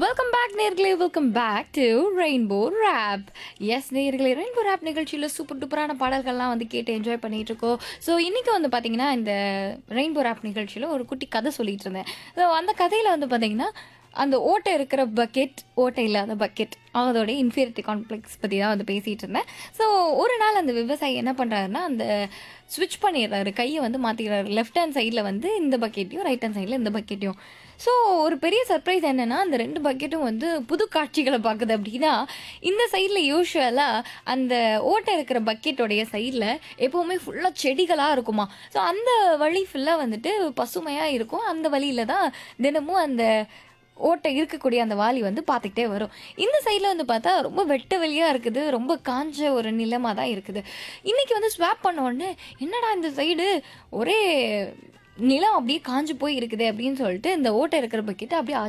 welcome back நேர்களே welcome back to rainbow rap எஸ் நேர்களே ரெயின்போ ரேப் நிகழ்ச்சியில் சூப்பர் டூப்பரான பாடல்கள்லாம் வந்து கேட்டு என்ஜாய் பண்ணிட்டு இருக்கோம் ஸோ இன்னைக்கு வந்து பார்த்தீங்கன்னா இந்த ரெயின்போ ரேப் நிகழ்ச்சியில் ஒரு குட்டி கதை சொல்லிட்டு இருந்தேன் ஸோ அந்த கதையில் வந்து பார்த்தீங்கன்னா அந்த ஓட்டை இருக்கிற பக்கெட் ஓட்டை இல்லாத பக்கெட் அதோட இன்ஃபீரிட்டி காம்ப்ளெக்ஸ் பற்றி தான் வந்து பேசிகிட்டு இருந்தேன் ஸோ ஒரு நாள் அந்த விவசாயி என்ன பண்ணுறாருன்னா அந்த ஸ்விட்ச் பண்ணிடுறாரு கையை வந்து மாற்றிக்கிறாரு லெஃப்ட் ஹேண்ட் சைடில் வந்து இந்த பக்கெட்டையும் ரைட் ஹேண்ட் சைடில் இந்த பக்கெட்டையும் ஸோ ஒரு பெரிய சர்ப்ரைஸ் என்னென்னா அந்த ரெண்டு பக்கெட்டும் வந்து புது காட்சிகளை பார்க்குது அப்படின்னா இந்த சைடில் யூஸ்வலாக அந்த ஓட்டை இருக்கிற பக்கெட்டோடைய சைடில் எப்போவுமே ஃபுல்லாக செடிகளாக இருக்குமா ஸோ அந்த வழி ஃபுல்லாக வந்துட்டு பசுமையாக இருக்கும் அந்த வழியில் தான் தினமும் அந்த ஓட்டை இருக்கக்கூடிய அந்த வாளி வந்து பார்த்துக்கிட்டே வரும் இந்த சைடில் வந்து பார்த்தா ரொம்ப வெட்ட வெளியாக இருக்குது ரொம்ப காஞ்ச ஒரு நிலமாக தான் இருக்குது இன்றைக்கி வந்து ஸ்வாப் பண்ண உடனே என்னடா இந்த சைடு ஒரே நிலம் அப்படியே காஞ்சு போய் இருக்குது அப்படின்னு சொல்லிட்டு இந்த ஓட்டை இருக்கிற பக்கெட்டு அப்படியே